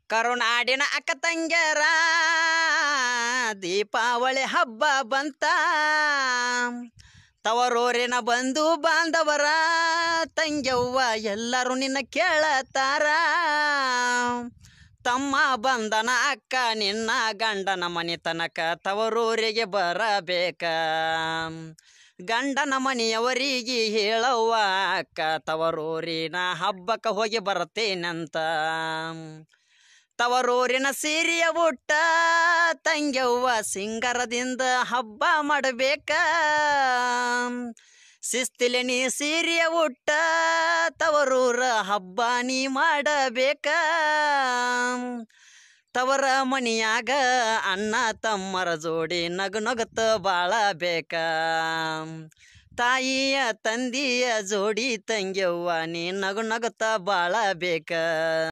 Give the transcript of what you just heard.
ಕರುನಾಡಿನ ಅಕ್ಕ ತಂಗ್ಯಾರ ದೀಪಾವಳಿ ಹಬ್ಬ ಬಂತ ತವರೂರಿನ ಬಂಧು ಬಾಂಧವರ ತಂಗ್ಯವ್ವ ಎಲ್ಲರೂ ನಿನ್ನ ಕೇಳತಾರ ತಮ್ಮ ಬಂದನ ಅಕ್ಕ ನಿನ್ನ ಗಂಡನ ಮನೆತನಕ ತವರೂರಿಗೆ ಬರಬೇಕ ಗಂಡನ ಮನೆಯವರಿಗೆ ಹೇಳವ್ವ ಅಕ್ಕ ತವರೂರಿನ ಹಬ್ಬಕ್ಕೆ ಹೋಗಿ ಬರ್ತೇನಂತ ತವರೂರಿನ ಸೀರೆಯ ಊಟ ತಂಗ್ಯವ್ವ ಸಿಂಗಾರದಿಂದ ಹಬ್ಬ ಮಾಡಬೇಕ ಶಿಸ್ತಿಲೆ ನೀ ಸೀರೆಯ ಊಟ ತವರೂರ ಹಬ್ಬ ನೀ ಮಾಡಬೇಕ ತವರ ಮನಿಯಾಗ ಅಣ್ಣ ತಮ್ಮರ ಜೋಡಿ ನಗು ನಗುತ್ತ ಬಾಳಬೇಕ ತಾಯಿಯ ತಂದಿಯ ಜೋಡಿ ತಂಗ್ಯವ್ವ ನೀ ನಗು ನಗುತ್ತ ಬಾಳಬೇಕ